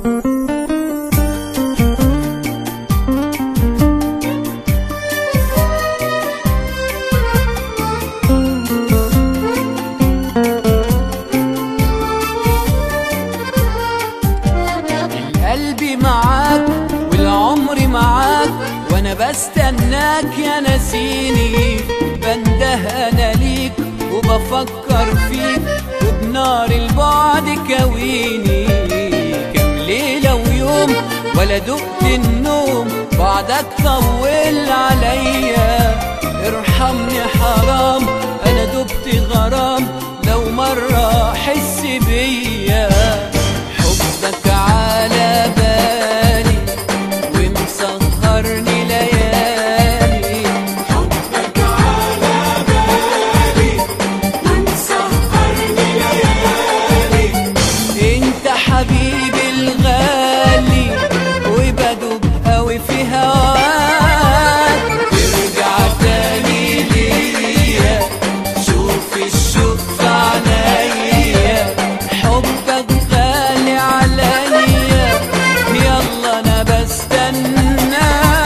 القلب معاك والعمر معاك وانا بستناك يا نسيني بنده انا ليك وبفكر فيك وبنار البعد كويني كم ليلة ويوم ولا دقت النوم بعدك طول عليا ارحمني حرام انا دبت غرام لو مرة حس بيا حبك على بالي ومسهرني ليالي حبك على بالي ومسهرني ليالي انت حبيبي الغالي وبدوب قوي في هواك ترجع تاني ليا شوف الشوق في عينيا حبك غالي عليا يلا انا بستناك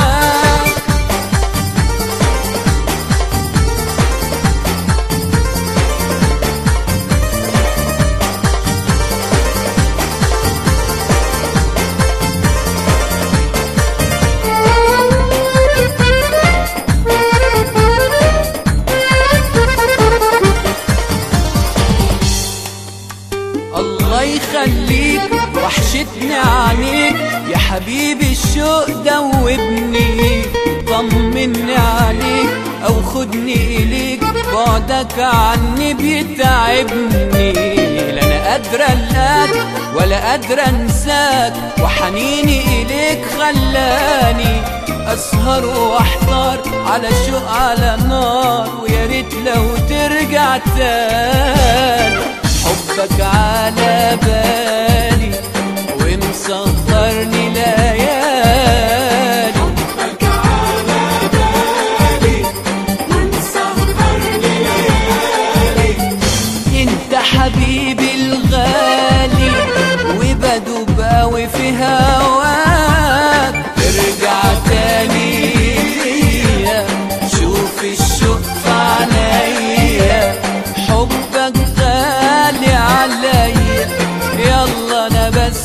الله يخليك وحشتني عينيك يا حبيبي الشوق دوبني طمني عليك او خدني اليك بعدك عني بيتعبني لا انا قادرة القاك ولا قادرة انساك وحنيني اليك خلاني اسهر واحتار على شوق على نار ويا ريت لو ترجع تاني حبك على بالي ومسهرني ليالي حبك على بالي ومسهرني ليالي انت حبيبي الغالي وبدوب قوي في هواك ترجع تاني ليا شوف الشوق في عينيا حبك غالي عليا يلا انا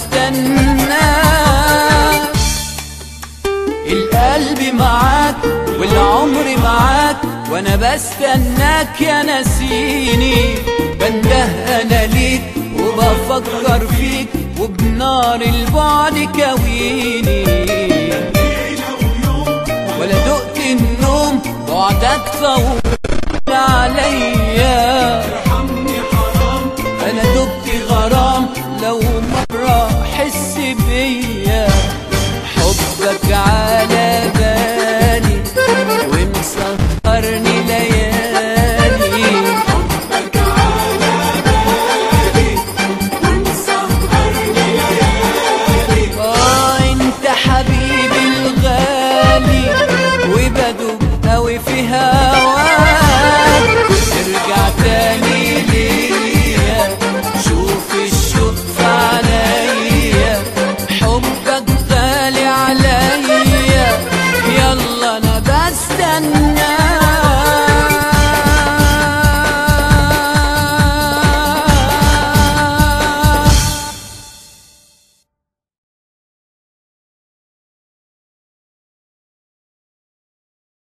بستناك القلب معاك والعمر معاك وانا بستناك يا نسيني بنده انا ليك وبفكر فيك وبنار البعد كويني ليلة ويوم ولا دقت النوم بعدك طول عليا ارحمني حرام انا دبت غرام لو مرة حس بيا